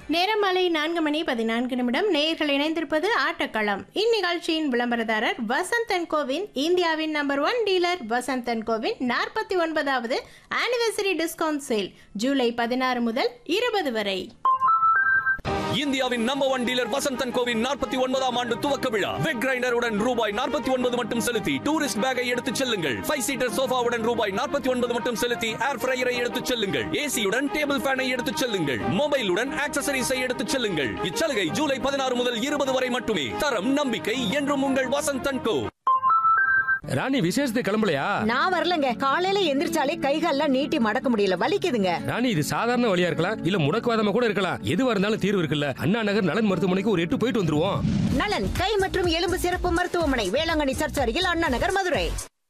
நேரம் மாலை நான்கு மணி பதினான்கு நிமிடம் நேயர்கள் இணைந்திருப்பது ஆட்டக்களம் இந்நிகழ்ச்சியின் விளம்பரதாரர் வசந்த் அண்ட் கோவின் இந்தியாவின் number one dealer Vasanth and கோவின் நாற்பத்தி ஒன்பதாவது ஆனிவர்சரி டிஸ்கவுண்ட் சேல் ஜூலை பதினாறு முதல் இருபது வரை இந்தியாவின் நம்பர் ஒன் டீலர் வசந்தன் கோவின் நாற்பத்தி ஒன்பதாம் ஆண்டு துவக்க விழா வெக் கிரைண்டருடன் ரூபாய் நாற்பத்தி ஒன்பது மட்டும் செலுத்தி டூரிஸ்ட் பேக்கை எடுத்துச் செல்லுங்கள் ஃபைவ் சீட்டர் சோஃபாவுடன் ரூபாய் நாற்பத்தி ஒன்பது மட்டும் செலுத்தி ஏர் ஃப்ரையரை எடுத்துச் செல்லுங்கள் ஏசியுடன் டேபிள் ஃபேனை எடுத்துச் செல்லுங்கள் மொபைலுடன் ஆக்சசரிஸை எடுத்துச் செல்லுங்கள் இச்சலுகை ஜூலை பதினாறு முதல் இருபது வரை மட்டுமே தரம் நம்பிக்கை என்றும் உங்கள் வசந்தன் கோ ராணி விசேஷத்துக்கு கிளம்பலையா நான் வரலங்க காலையில எந்திரிச்சாலே கைகால்லாம் நீட்டி மடக்க முடியல வலிக்குதுங்க ராணி இது சாதாரண வழியா இருக்கலாம் இல்ல முடக்குவாதமா கூட இருக்கலாம் எதுவா இருந்தாலும் தீர்வு இருக்குல்ல அண்ணா நகர் நலன் மருத்துவமனைக்கு ஒரு எட்டு போயிட்டு வந்துருவோம் நலன் கை மற்றும் எலும்பு சிறப்பு மருத்துவமனை வேளாங்கண்ணி சர்ச் அருகில் அண்ணா நகர் மதுரை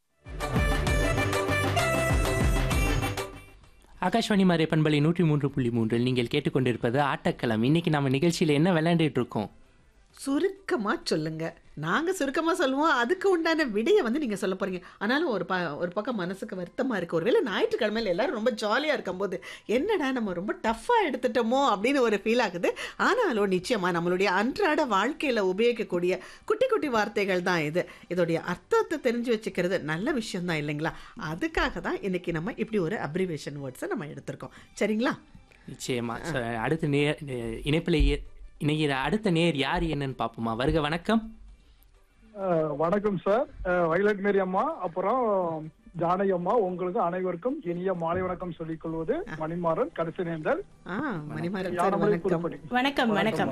ஆகாஷ்வாணி மாரிய பண்பலை நூற்றி மூன்று புள்ளி மூன்றில் நீங்கள் கேட்டுக்கொண்டிருப்பது ஆட்டக்களம் இன்னைக்கு நம்ம நிகழ்ச்சியில் என்ன விளையாண்டுட்டு இருக்கோம் சுருக்கமா சொல்லுங்க நாங்க சுருக்கமா சொல்லுவோம் அதுக்கு உண்டான விடையை வந்து நீங்க சொல்ல போறீங்க ஆனாலும் ஒரு ப ஒரு பக்கம் மனசுக்கு வருத்தமா இருக்கு ஒருவேளை ஞாயிற்றுக்கிழமையில எல்லாரும் ரொம்ப ஜாலியா இருக்கும்போது என்னடா நம்ம ரொம்ப டஃப்பா எடுத்துட்டோமோ அப்படின்னு ஒரு ஃபீல் ஆகுது ஆனாலும் நிச்சயமா நம்மளுடைய அன்றாட வாழ்க்கையில உபயோகிக்கக்கூடிய குட்டி குட்டி வார்த்தைகள் தான் இது இதோடைய அர்த்தத்தை தெரிஞ்சு வச்சுக்கிறது நல்ல விஷயம் தான் இல்லைங்களா அதுக்காக தான் இன்னைக்கு நம்ம இப்படி ஒரு அப்ரிவேஷன் வேர்ட்ஸை நம்ம எடுத்திருக்கோம் சரிங்களா நிச்சயமா So, அடுத்த நேர் இணைப்பில் இணைகிற அடுத்த நேர் யார் என்னன்னு பார்ப்போமா வருக வணக்கம் அஹ் வணக்கம் சார் அஹ் வயலட் மேரி அம்மா அப்புறம் ஜானகி அம்மா உங்களுக்கு அனைவருக்கும் இனிய மாலை வணக்கம் சொல்லிக் கொள்வது மணிமாறன் கடைசி நேர்ந்தல் ஆ மணிமாறன் சார் யானமலை வணக்கம் புதுப்பட்டி வணக்கம் வணக்கம்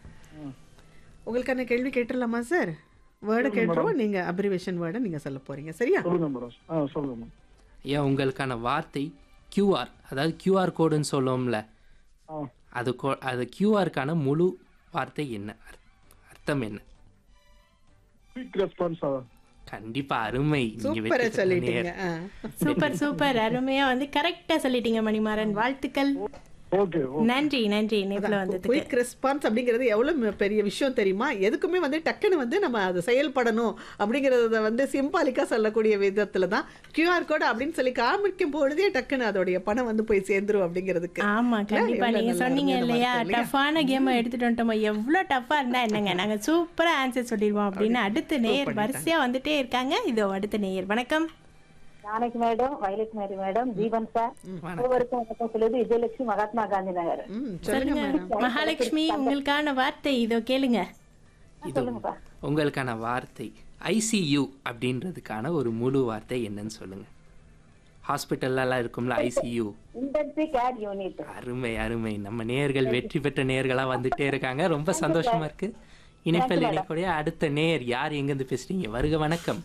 உங்களுக்கான கேள்வி கேட்டுடலாமா சார் வேர்டை கேட்டுருவோம் நீங்க அப்ரிவேஷன் வேர்டை நீங்க சொல்ல போறீங்க சரியா சொல்லுங்க மேடம் ஆ சொல்லுங்க மேடம் ஐயா உங்களுக்கான வார்த்தை கியூஆர் அதாவது கியூஆர் கோடுன்னு சொல்லுவோம்ல ஆ அது கோ- அது கியூஆருக்கான முழு வார்த்தை என்ன அர்த்- அர்த்தம் என்ன குயிக் ரெஸ்பான்ஸ் கண்டிப்பா அருமை நீங்க சூப்பரா வெற்றி பெற்ற சொல்லிட்டீங்க நேர். ஆ. சூப்பர் சூப்பர் அருமையா வந்து கரெக்டா சொல்லிட்டீங்க மணிமாறன் வாழ்த்துக்கள் ஓகே நன்றி நன்றி இணைப்புல வந்ததுக்கு குயிக் ரெஸ்பான்ஸ் அப்படிங்கிறது எவ்வளவு ம- பெரிய விஷயம் தெரியுமா எதுக்குமே வந்து டக்குன்னு வந்து நம்ம அது செயல்படணும் அப்படிங்கறத வந்து சிம்பாலிக்கா சொல்லக்கூடிய விதத்துல தான் கியூஆர் கோட் அப்படின்னு சொல்லி காமிக்கும் பொழுதே டக்குன்னு அதோடைய பணம் வந்து போய் சேர்ந்துரும் அப்படிங்கிறதுக்கு ஆமா கண்டிப்பா எவ்வளவு நீங்க நல்லா சொன்னீங்க அருமையான இல்லையா வார்த்தை இல்லையா? டஃப்பான கேம் எடுத்துட்டு வந்துட்டோமோ எவ்வளவு டஃப்பா இருந்தா என்னங்க நாங்க சூப்பரா ஆன்சர் சொல்லிடுவோம் அப்படின்னு அடுத்த நேயர் வரிசையா வந்துட்டே இருக்காங்க இதோ அடுத்த நேயர் வணக்கம் Janaki madam Violet Mary madam Jeevan sir ஒவ்வொருக்கும் வணக்கம் சொல்லுது விஜயலட்சுமி மகாத்மா காந்தி நகர் ம் சொல்லுங்க சொல்லுங்க மேடம் மகாலட்சுமி உங்களுக்கான வார்த்தை இதோ கேளுங்க இது சொல்லுங்கப்பா உங்களுக்கான வார்த்தை ஐசியூ அப்படின்றதுக்கான ஒரு முழு வார்த்தை என்னன்னு சொல்லுங்க ஹாஸ்பிட்டல்லாம் இருக்கும்ல ஐசியூ இன்டென்சிவ் கேர் யூனிட் அருமை அருமை நம்ம நேயர்கள் வெற்றி பெற்ற நேயர்களா வந்துட்டே இருக்காங்க ரொம்ப சந்தோஷமா இருக்கு இணைப்பில் இணைக்கூடிய அடுத்த நேயர் யார் எங்கிருந்து பேசுறீங்க வருக வணக்கம்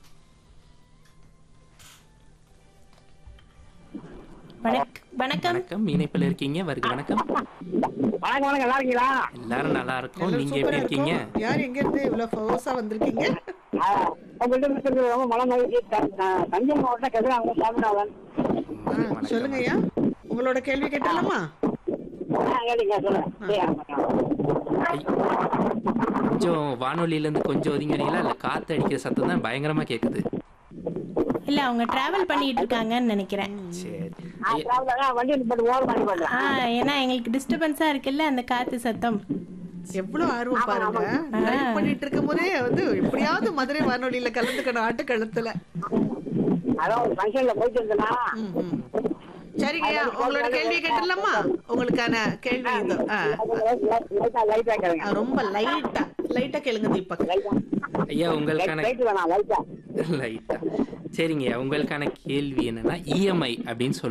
வணக்- வணக்கம் வணக்கம் இணைப்பில் இருக்கீங்க வருக வணக்கம் வணக்கம் வணக்கம் நல்லா இருக்கீங்களா எல்லாரும் நல்லா இருக்கோம் எல்லாரும் நீங்க சூப்பரா எப்படி இருக்கீங்க இருக்கும் யார் எங்க இருந்து இவ்வளவு ஃபோர்ஸா வந்திருக்கீங்க ஆ, உங்கள்ட்ட பேசுறது ரொம்ப மன மகிழ்ச்சி த- த- தஞ்சை மாவட்டம் கதிராங்க சாமிநாதன் ஆ, சொல்லுங்க ஐயா உங்களோட கேள்வி கேட்டலாமா ஆ, கேளுங்க சொல்லுங்க சரி, ஆ, கொஞ்சம் வானொலியில இருந்து கொஞ்சம் ஒதுங்கினீங்களா இல்ல காத்து அடிக்கிற சத்தம் தான் பயங்கரமா கேக்குது இல்ல அவங்க டிராவல் பண்ணிட்டு இருக்காங்கன்னு நினைக்கிறேன் சரி ஆ, traveler, ஆ, வண்டி நிப்பாட்டு ஓரம் பண்ணி பண்றேன் ஆ ஏன்னா எங்களுக்கு டிஸ்டர்பன்ஸா இருக்குல்ல அந்த காத்து சத்தம் எவ்வளவு ஆர்வம் பாருங்க லைவ் பண்ணிட்டு இருக்கும் போதே வந்து எப்படியாவது மதுரை வானொலியில கலந்துக்கணும் ஆட்டுக்களத்துல அதான் ஒரு ஃபங்க்ஷன்ல போயிட்டு இருந்தேனா ம், ம். சரிங்கய்யா உங்களோட கேள்வியை கேட்டுடலாமா உங்களுக்கான கேள்வி இது ஆ, லைட்டா லைட்டா ஆ, கேளுங்க ரொம்ப லைட்டா லைட்டா கேளுங்க தீபக் ஐயா உங்களுக்கான லைட் வேணாம் லைட்டா லைட்டா சரிங்க உங்களுக்கான கேள்வி என்னன்னா இஎம்ஐ அப்படின்னு சொல்லி